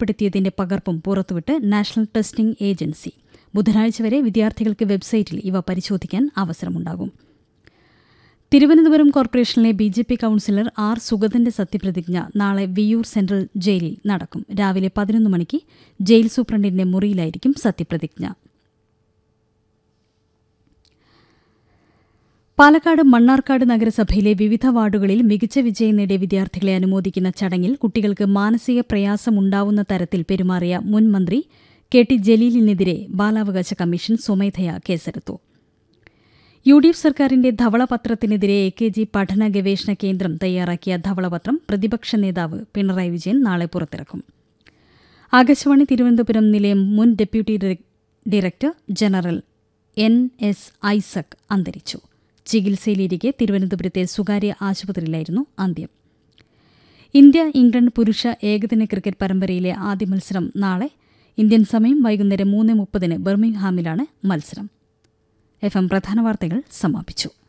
രേഖപ്പെടുത്തിയതിന്റെ പകർപ്പും പുറത്തുവിട്ട് national testing agency ബുധനാഴ്ച വരെ വിദ്യാർത്ഥികൾക്ക് വെബ്സൈറ്റിൽ ഇവ പരിശോധിക്കാൻ അവസരമുണ്ടാകും തിരുവനന്തപുരം കോർപ്പറേഷനിലെ B J P councillor R സുഗതന്റെ സത്യപ്രതിജ്ഞ നാളെ വിയൂർ സെൻട്രൽ ജയിലിൽ നടക്കും രാവിലെ പതിനൊന്ന് മണിക്ക് ജയിൽ സൂപ്രണ്ടിന്റെ മുറിയിലായിരിക്കും സത്യപ്രതിജ്ഞ പാലക്കാട് മണ്ണാർക്കാട് നഗരസഭയിലെ വിവിധ വാർഡുകളിൽ മികച്ച വിജയം നേടിയ വിദ്യാർത്ഥികളെ അനുമോദിക്കുന്ന ചടങ്ങിൽ കുട്ടികൾക്ക് മാനസിക പ്രയാസമുണ്ടാവുന്ന തരത്തിൽ പെരുമാറിയ മുൻ മന്ത്രി കെ ടി ജലീലിനെതിരെ ബാലാവകാശ കമ്മീഷൻ സ്വമേധയാ കേസെടുത്തു യു ഡി എഫ് സർക്കാരിന്റെ ധവളപത്രത്തിനെതിരെ എ കെ ജി പഠന ഗവേഷണ കേന്ദ്രം തയ്യാറാക്കിയ ധവളപത്രം പ്രതിപക്ഷ നേതാവ് പിണറായി വിജയൻ നാളെ പുറത്തിറക്കും ആകാശവാണി തിരുവനന്തപുരം നിലയം മുൻ deputy director general N S Isaac അന്തരിച്ചു ചികിത്സയിലിരിക്കെ തിരുവനന്തപുരത്തെ സ്വകാര്യ ആശുപത്രിയിലായിരുന്നു അന്ത്യം ഇന്ത്യ ഇംഗ്ലണ്ട് പുരുഷ ഏകദിന ക്രിക്കറ്റ് പരമ്പരയിലെ ആദ്യ മത്സരം നാളെ ഇന്ത്യൻ സമയം വൈകുന്നേരം മൂന്ന് മുപ്പതിന് ബർമിംഗ്ഹാമിലാണ് മത്സരം എഫ് എം പ്രധാന വാർത്തകൾ സമാപിച്ചു